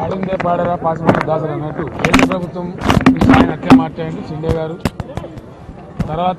ఆడిందే పాడరా పాసిపోయిన దాసరి అన్నట్టు కేంద్ర ప్రభుత్వం ఆయన అట్లే మాట్లాడండి షిండే గారు తర్వాత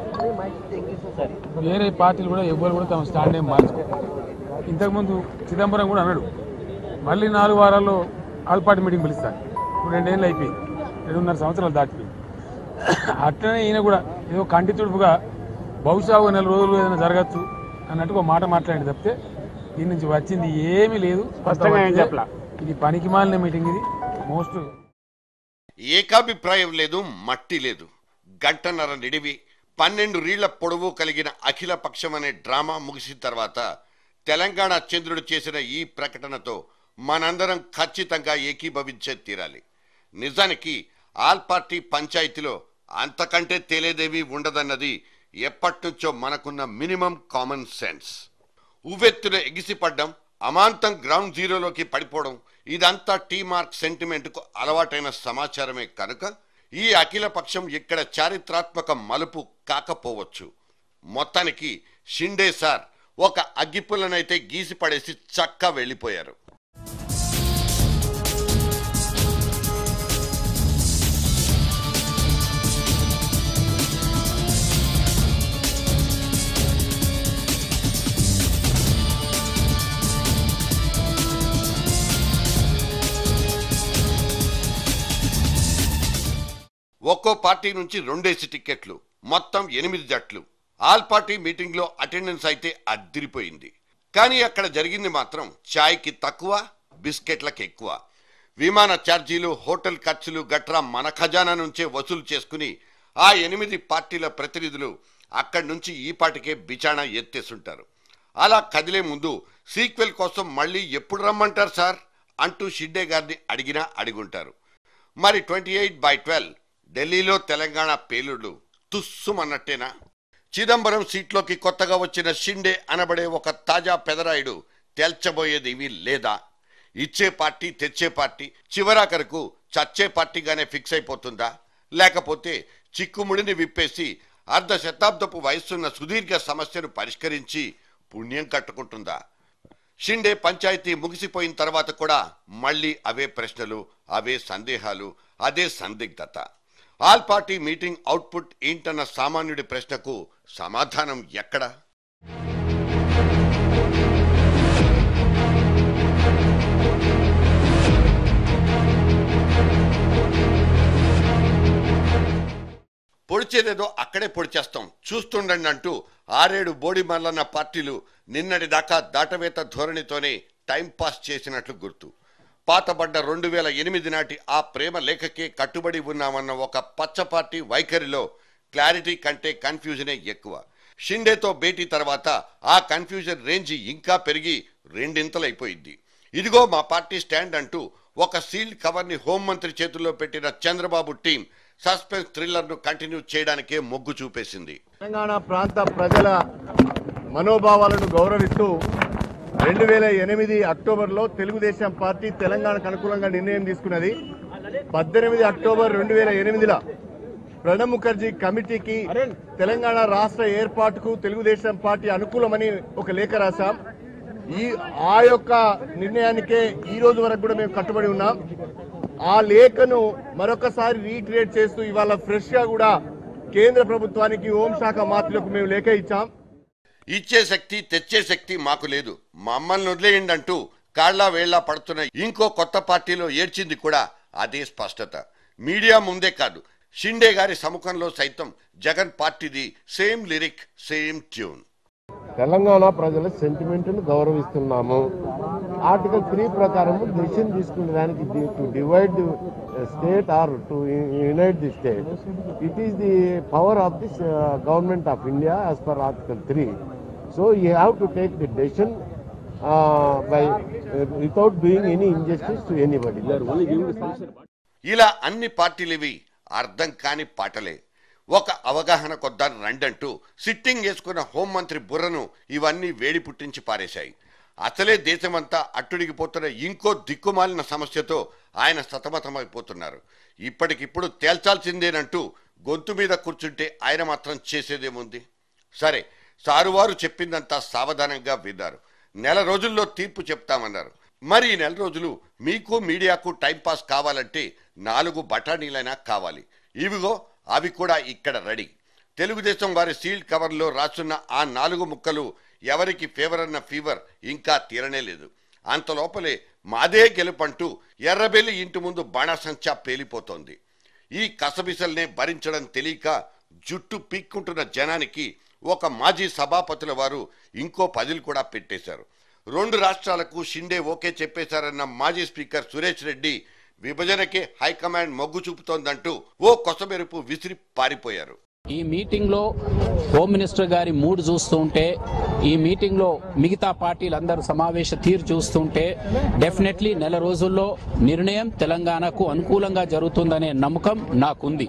వేరే పార్టీలు కూడా ఎవ్వరు కూడా తమ స్టాండ్ ఏం మార్చుకో ఇంతకుముందు చిదంబరం కూడా అన్నాడు మళ్ళీ నాలుగు వారాల్లో ఆల్ పార్టీ మీటింగ్ పిలుస్తాను ఇప్పుడు రెండేళ్ళు అయిపోయింది రెండున్నర సంవత్సరాలు దాటిపోయింది అట్లనే ఈయన కూడా ఏదో కంటి తుడుపుగా బహుశా ఒక నెల రోజులు ఏదైనా జరగచ్చు అన్నట్టు ఒక మాట మాట్లాడి తప్పితే దీని నుంచి వచ్చింది ఏమీ లేదు స్పష్టంగా ఏం చెప్పలా. ఇది పనికి మాలిన మీటింగ్ ఇది మోస్ట్ ఏకాభిప్రాయం లేదు మట్టి లేదు గంటన్నర నిడివి పన్నెండు రీళ్ల పొడవు కలిగిన అఖిల పక్షం అనే డ్రామా ముగిసిన తర్వాత తెలంగాణ చంద్రుడు చేసిన ఈ ప్రకటనతో మనందరం ఖచ్చితంగా ఏకీభవించే తీరాలి నిజానికి ఆల్ పార్టీ పంచాయతీలో అంతకంటే తేలేదేవి ఉండదన్నది ఎప్పటినుంచో మనకున్న మినిమం కామన్ సెన్స్ ఉవ్వెత్తున ఎగిసిపడ్డం అమాంతం గ్రౌండ్ జీరోలోకి పడిపోవడం ఇదంతా టీ మార్క్ సెంటిమెంట్కు అలవాటైన సమాచారమే కనుక ఈ అఖిల పక్షం ఇక్కడ చారిత్రాత్మక మలుపు కాకపోవచ్చు మొత్తానికి షిండే సార్ ఒక అగ్గిపుల్లనైతే గీసి పడేసి చక్కా వెళ్ళిపోయారు ఒక్కో పార్టీ నుంచి రెండేసి టిక్కెట్లు మొత్తం ఎనిమిది జట్లు ఆల్ పార్టీ మీటింగ్లో అటెండెన్స్ అయితే అద్దిరిపోయింది కానీ అక్కడ జరిగింది మాత్రం ఛాయ్కి తక్కువ బిస్కెట్లకు ఎక్కువ విమాన ఛార్జీలు హోటల్ ఖర్చులు గట్రా మన ఖజానా నుంచే వసూలు చేసుకుని ఆ ఎనిమిది పార్టీల ప్రతినిధులు అక్కడి నుంచి ఈ పాటికే బిచాణా ఎత్తేసుంటారు అలా కదిలే ముందు సీక్వెల్ కోసం మళ్ళీ ఎప్పుడు రమ్మంటారు సార్ అంటూ షిడ్డే గారిని అడిగినా అడిగుంటారు మరి ట్వంటీ ఎయిట్ బై ట్వెల్వ్ ఢిల్లీలో తెలంగాణ పేలుడు తుస్సుమన్నట్టేనా చిదంబరం సీట్లోకి కొత్తగా వచ్చిన షిండే అనబడే ఒక తాజా పెదరాయుడు తేల్చబోయేదేమీ లేదా ఇచ్చే పార్టీ తెచ్చే పార్టీ చివరాఖరకు చచ్చే పార్టీగానే ఫిక్స్ అయిపోతుందా లేకపోతే చిక్కుముడిని విప్పేసి అర్ధ శతాబ్దపు వయస్సున్న సుదీర్ఘ సమస్యను పరిష్కరించి పుణ్యం కట్టుకుంటుందా షిండే పంచాయతీ ముగిసిపోయిన తర్వాత కూడా మళ్ళీ అవే ప్రశ్నలు అవే సందేహాలు అదే సందిగ్ధత ఆల్ పార్టీ మీటింగ్ అవుట్పుట్ ఏంటన్న సామాన్యుడి ప్రశ్నకు సమాధానం ఎక్కడా పొడిచేదేదో అక్కడే పొడిచేస్తాం చూస్తుండండి అంటూ ఆరేడు బోడి మల్లన్న పార్టీలు నిన్నటి దాకా దాటవేత ధోరణితోనే టైం పాస్ చేసినట్లు గుర్తు పాతబడ్డ రెండు వేల ఎనిమిది నాటి ఆ ప్రేమ లేఖకే కట్టుబడి ఉన్నామన్న ఒక పచ్చ పార్టీ వైఖరిలో క్లారిటీ కంటే కన్ఫ్యూజనే ఎక్కువ షిండేతో భేటీ తర్వాత ఆ కన్ఫ్యూజన్ రేంజ్ ఇంకా పెరిగి రెండింతలైపోయింది ఇదిగో మా పార్టీ స్టాండ్ అంటూ ఒక సీల్డ్ కవర్ని హోంమంత్రి చేతుల్లో పెట్టిన చంద్రబాబు టీం సస్పెన్స్ థ్రిల్లర్ను కంటిన్యూ చేయడానికే మొగ్గు చూపేసింది తెలంగాణ ప్రాంత ప్రజల మనోభావాలను గౌరవిస్తూ రెండు వేల ఎనిమిది అక్టోబర్లో తెలుగుదేశం పార్టీ తెలంగాణకు అనుకూలంగా నిర్ణయం తీసుకున్నది పద్దెనిమిది అక్టోబర్ రెండు వేల ఎనిమిదిలో ప్రణబ్ ముఖర్జీ కమిటీకి తెలంగాణ రాష్ట్ర ఏర్పాటుకు తెలుగుదేశం పార్టీ అనుకూలమని ఒక లేఖ రాశాం ఈ ఆ యొక్క నిర్ణయానికే ఈ రోజు వరకు కూడా మేము కట్టుబడి ఉన్నాం ఆ లేఖను మరొకసారి రీక్రియేట్ చేస్తూ ఇవాళ ఫ్రెష్ గా కూడా కేంద్ర ప్రభుత్వానికి హోంశాఖ మంత్రులకు మేము లేఖ ఇచ్చాం ఇచ్చే శక్తి తెచ్చే శక్తి మాకు లేదు మమ్మల్ని వదిలేయండి అంటూ కాళ్ళ వేళ్లా పడుతున్న ఇంకో కొత్త పార్టీలో ఏడ్చింది కూడా అదే స్పష్టత మీడియా ముందే కాదు షిండే గారి సముఖంలో సైతం జగన్ పార్టీది same lyric same tune Telangana ప్రజల సెంటిమెంట్ ను గౌరవిస్తున్నాము ఆర్టికల్ త్రీ ప్రకారం డిసిషన్ తీసుకునేదానికి to divide state or to unite the state it is the power of the government of India as per article three so you have to take the decision by without doing any injustice to anybody ఇలా అన్ని పార్టీలివి అర్థం కాని పాటలే ఒక అవగాహన కొద్దా రండంటూ sitting వేసుకున్న హోంమంత్రి బుర్రను ఇవన్నీ వేడి పుట్టించి పారేశాయి అసలే దేశమంతా అట్టుడిగిపోతున్న ఇంకో దిక్కుమాలిన సమస్యతో ఆయన సతమతమైపోతున్నారు ఇప్పటికిప్పుడు తేల్చాల్సిందేనంటూ గొంతు మీద కూర్చుంటే ఆయన మాత్రం చేసేదేముంది సరే సారువారు చెప్పిందంతా సావధానంగా విన్నారు నెల రోజుల్లో తీర్పు చెప్తామన్నారు మరి ఈ నెల రోజులు మీకు మీడియాకు టైంపాస్ కావాలంటే నాలుగు బఠానీలైనా కావాలి ఇవిగో అవి కూడా ఇక్కడ రెడీ తెలుగుదేశం వారి సీల్డ్ కవర్లో రాసున్న ఆ నాలుగు ముక్కలు ఎవరికి ఫేవర్ అన్న ఫీవర్ ఇంకా తీరనే లేదు అంత లోపలే మాదే గెలుపంటూ ఎర్రబెల్లి ఇంటి ముందు బాణాసంచా పేలిపోతోంది ఈ కసబిసల్నే భరించడం తెలియక జుట్టు పీక్కుంటున్న జనానికి ఒక మాజీ సభాపతుల వారు ఇంకో పదిలు కూడా పెట్టేశారు రెండు రాష్ట్రాలకు షిండే ఓకే చెప్పేశారన్న మాజీ స్పీకర్ సురేష్ రెడ్డి విభజనకే హైకమాండ్ మొగ్గు చూపుతోందంటూ ఓ కొసమెరుపు విసిరి పారిపోయారు ఈ మీటింగ్లో హోమ్ మినిస్టర్ గారి మూడ్ చూస్తుంటే ఈ మీటింగ్లో మిగతా పార్టీలందరూ సమావేశ తీరు చూస్తుంటే డెఫినెట్లీ నెల రోజుల్లో నిర్ణయం తెలంగాణకు అనుకూలంగా జరుగుతుందనే నమ్మకం నాకుంది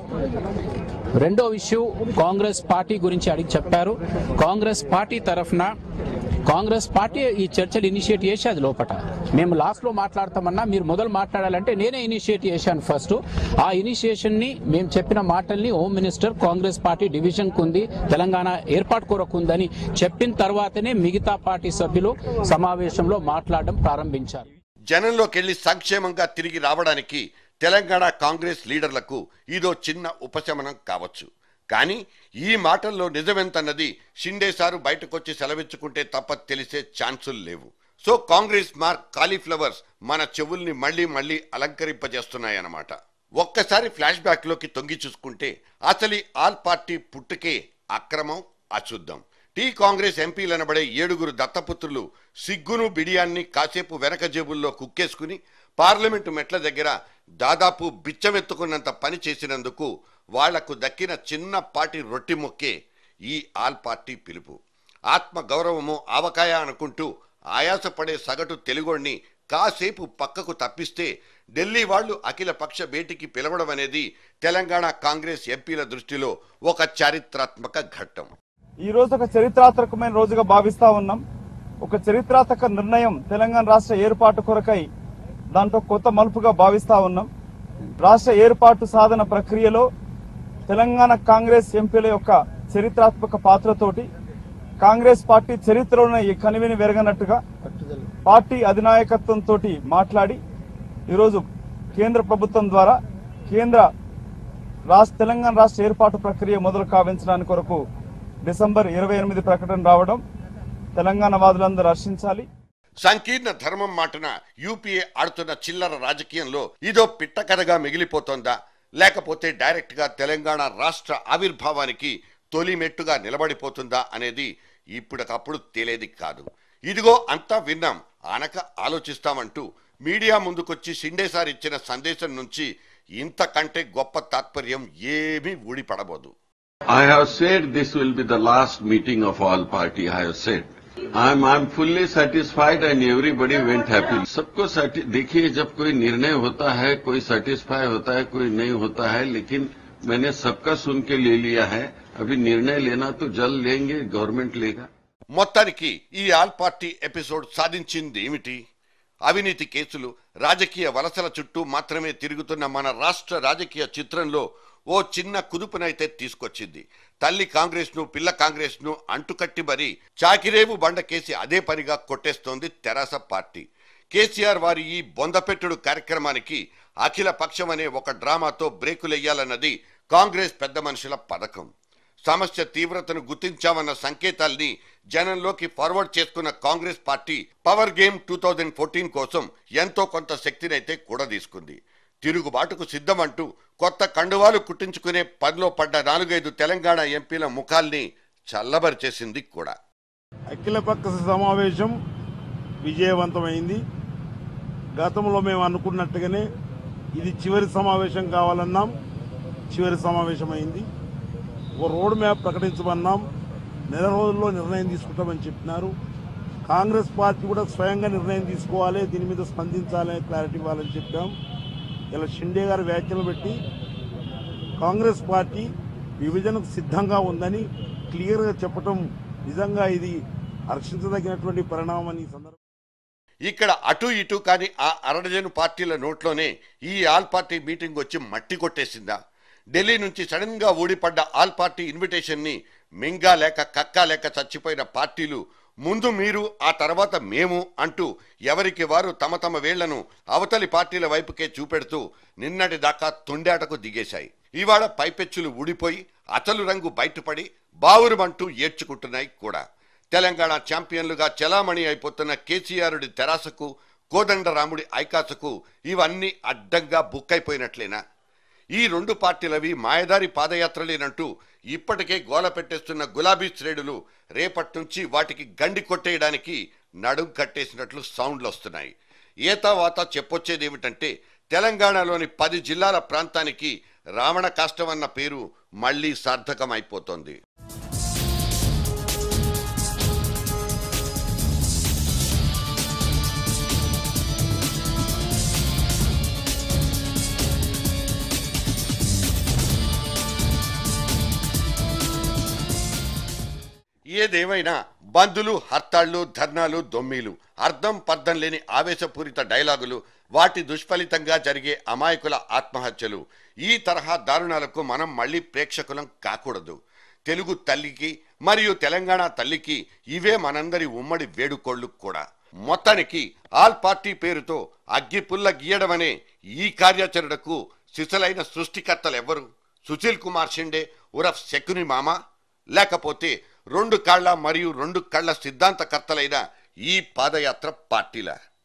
రెండో విషయం కాంగ్రెస్ పార్టీ గురించి అడిగి చెప్పారు కాంగ్రెస్ పార్టీ తరఫున కాంగ్రెస్ పార్టీ ఈ చర్చలు ఇనిషియేట్ చేసేది లోపట మేము లాస్ట్ లో మాట్లాడతామన్నా మీరు మొదలు మాట్లాడాలంటే నేనే ఇనిషియేట్ చేశాను ఫస్ట్ ఆ ఇనిషియేషన్ ని మేము చెప్పిన మాటల్ని home minister Congress party division కుంది తెలంగాణ ఏర్పాటు కొరకు ఉందని చెప్పిన తర్వాతనే మిగతా పార్టీ సభ్యులు సమావేశంలో మాట్లాడడం ప్రారంభించారు జనంలోకెళ్లి సంక్షేమంగా తిరిగి రావడానికి తెలంగాణ కాంగ్రెస్ లీడర్లకు ఇదో చిన్న ఉపశమనం కావచ్చు కానీ ఈ మాటల్లో నిజమెంతన్నది షిండే సారు బయటకొచ్చి సెలవిచ్చుకుంటే తప్ప తెలిసే ఛాన్సులు లేవు సో కాంగ్రెస్ మార్క్ కాలీఫ్లవర్స్ మన చెవుల్ని మళ్ళీ మళ్ళీ అలంకరింపజేస్తున్నాయన్నమాట ఒక్కసారి ఫ్లాష్ బ్యాక్ లోకి తొంగి చూసుకుంటే అసలు ఆల్ పార్టీ పుట్టుకే అక్రమం అశుద్ధం టీ కాంగ్రెస్ ఎంపీలనబడే ఏడుగురు దత్తపుత్రులు సిగ్గును బిడియాన్ని కాసేపు వెనక జేబుల్లో కుక్కేసుకుని పార్లమెంటు మెట్ల దగ్గర దాదాపు బిచ్చమెత్తుకున్నంత పని చేసినందుకు వాళ్లకు దక్కిన చిన్నపాటి రొట్టి మొక్కే ఈ ఆల్ పార్టీ పిలుపు ఆత్మ గౌరవము ఆవకాయ అనుకుంటూ ఆయాసపడే సగటు తెలుగోడిని కాసేపు పక్కకు తప్పిస్తే ఢిల్లీ వాళ్ళు అఖిల పక్ష భేటీకి పిలవడం అనేది తెలంగాణ కాంగ్రెస్ ఎంపీల దృష్టిలో ఒక చారిత్రాత్మక ఘట్టం ఈ రోజు ఒక చరిత్రాత్మకమైన రోజుగా భావిస్తా ఉన్నాం ఒక చరిత్రాత్మక నిర్ణయం తెలంగాణ రాష్ట్ర ఏర్పాటు కొరకై దాంట్లో కొత్త మలుపుగా భావిస్తా ఉన్నాం రాష్ట్ర ఏర్పాటు సాధన ప్రక్రియలో తెలంగాణ కాంగ్రెస్ ఎంపీల యొక్క చరిత్రాత్మక పాత్రతోటి కాంగ్రెస్ పార్టీ చరిత్రలోనే ఈ కనివిని వెరగనట్టుగా పార్టీ అధినాయకత్వంతో మాట్లాడి ఈరోజు కేంద్ర ప్రభుత్వం ద్వారా కేంద్ర రాష్ట్ర తెలంగాణ రాష్ట్ర ఏర్పాటు ప్రక్రియ మొదలు కావించడానికి కొరకు డిసెంబర్ ఇరవై ఎనిమిది ప్రకటన రావడం తెలంగాణ వాదులందరూ హర్షించాలి సంకీర్ణ ధర్మం మాటన యూపీఏ ఆడుతున్న చిల్లర రాజకీయంలో ఇదో పిట్టకథగా మిగిలిపోతోందా లేకపోతే డైరెక్ట్ గా తెలంగాణ రాష్ట్ర ఆవిర్భావానికి తొలి మెట్టుగా నిలబడిపోతుందా అనేది ఇప్పటికప్పుడు తేలేది కాదు ఇదిగో అంతా విన్నాం ఆనక ఆలోచిస్తామంటూ మీడియా ముందుకొచ్చి షిండేసార్ ఇచ్చిన సందేశం నుంచి ఇంతకంటే గొప్ప తాత్పర్యం ఏమీ ఊడిపడబోదు I have said this will be the last meeting of all party, I have said. I'm, I'm fully satisfied and everybody went happy. सबको satis- देखिए जब कोई निर्णय होता है कोई सेटिस्फाई होता है कोई नहीं होता है लेकिन मैंने सबका सुन के ले लिया है अभी निर्णय लेना तो जल्द लेंगे गवर्नमेंट लेगा మొత్తానికి ఈ ఆల్ పార్టీ ఎపిసోడ్ సాధించింది ఏమిటి అవినీతి కేసులు రాజకీయ వలసల చుట్టూ మాత్రమే తిరుగుతున్న మన రాష్ట్ర రాజకీయ చిత్రంలో ఓ చిన్న కుదుపునైతే తీసుకొచ్చింది తల్లి కాంగ్రెస్ ను పిల్ల కాంగ్రెస్ ను అంటుకట్టి మరీ చాకిరేవు బండకేసి అదే పనిగా కొట్టేస్తోంది తెరాస పార్టీ కేసీఆర్ వారి ఈ బొందపెట్టుడు కార్యక్రమానికి అఖిల పక్షం అనే ఒక డ్రామాతో బ్రేకులెయ్యాలన్నది కాంగ్రెస్ పెద్ద మనుషుల పథకం సమస్య తీవ్రతను గుర్తించామన్న సంకేతాల్ని జనంలోకి ఫార్వర్డ్ చేసుకున్న Congress party power game two thousand fourteen కోసం ఎంతో కొంత శక్తినైతే కూడదీసుకుంది తిరుగుబాటుకు సిద్ధమంటూ కొత్త కండువాలు కుట్టించుకునే పనిలో పడ్డ నాలుగైదు తెలంగాణ ఎంపీల ముఖాల్ని చల్లబరిచేసింది కూడా అఖిలపక్ష సమావేశం విజయవంతమైంది గతంలో మేము అనుకున్నట్టుగానే ఇది చివరి సమావేశం కావాలన్నాం చివరి సమావేశం అయింది ఒక రోడ్ మ్యాప్ ప్రకటించమన్నాం నెల రోజుల్లో నిర్ణయం తీసుకుంటామని చెప్పినారు కాంగ్రెస్ పార్టీ కూడా స్వయంగా నిర్ణయం తీసుకోవాలి దీని మీద స్పందించాలి క్లారిటీ ఇవ్వాలని చెప్పాం ఇలా షిండే గారు వ్యాఖ్యలు పెట్టి కాంగ్రెస్ పార్టీ విభజనకు సిద్ధంగా ఉందని క్లియర్గా చెప్పటం నిజంగా ఇది హర్షించదగినటువంటి పరిణామం అని ఈ సందర్భంగా ఇక్కడ అటు ఇటు కాని ఆ అరడజను పార్టీల నోట్లోనే ఈ ఆల్ పార్టీ మీటింగ్ వచ్చి మట్టి కొట్టేసిందా ఢిల్లీ నుంచి సడన్ గా ఊడిపడ్డ ఆల్ పార్టీ ఇన్విటేషన్ ని మింగా లేక కక్కా లేక చచ్చిపోయిన పార్టీలు ముందు మీరు ఆ తర్వాత మేము అంటూ ఎవరికి వారు తమ తమ వేళ్లను అవతలి పార్టీల వైపుకే చూపెడుతూ నిన్నటి దాకా తొండాటకు దిగేశాయి ఇవాళ పైపెచ్చులు ఊడిపోయి అతలు రంగు బయటపడి బావురుమంటూ ఏడ్చుకుంటున్నాయి కూడా తెలంగాణ ఛాంపియన్లుగా చలామణి అయిపోతున్న కేసీఆరుడి తెరాసకు కోదండరాముడి ఐకాసకు ఇవన్నీ అడ్డంగా బుక్కైపోయినట్లేనా ఈ రెండు పార్టీలవి మాయదారి పాదయాత్రలేనంటూ ఇప్పటికే గోల పెట్టేస్తున్న గులాబీ శ్రేణులు రేపటి నుంచి వాటికి గండి కొట్టేయడానికి నడుం కట్టేసినట్లు సౌండ్లు వస్తున్నాయి ఏతావాత చెప్పొచ్చేది ఏమిటంటే తెలంగాణలోని పది జిల్లాల ప్రాంతానికి రావణ కాష్టం అన్న పేరు మళ్లీ సార్థకమైపోతోంది ఏదేమైనా బందులు హర్తాళ్లు ధర్నాలు దొమ్మీలు అర్థం పర్థం లేని ఆవేశపూరిత డైలాగులు వాటి దుష్ఫలితంగా జరిగే అమాయకుల ఆత్మహత్యలు ఈ తరహా దారుణాలకు మనం మళ్ళీ ప్రేక్షకులం కాకూడదు తెలుగు తల్లికి మరియు తెలంగాణ తల్లికి ఇవే మనందరి ఉమ్మడి వేడుకోళ్లు కూడా మొత్తానికి ఆల్ పార్టీ పేరుతో అగ్గిపుల్ల గీయడమనే ఈ కార్యాచరణకు సిసలైన సృష్టికర్తలెవ్వరు సుశీల్ కుమార్ షిండే ఉరఫ్ శకుని మామ లేకపోతే రెండు కాళ్ల మరియు రెండు కళ్ల సిద్ధాంతకర్తలైన ఈ పాదయాత్ర పార్టీల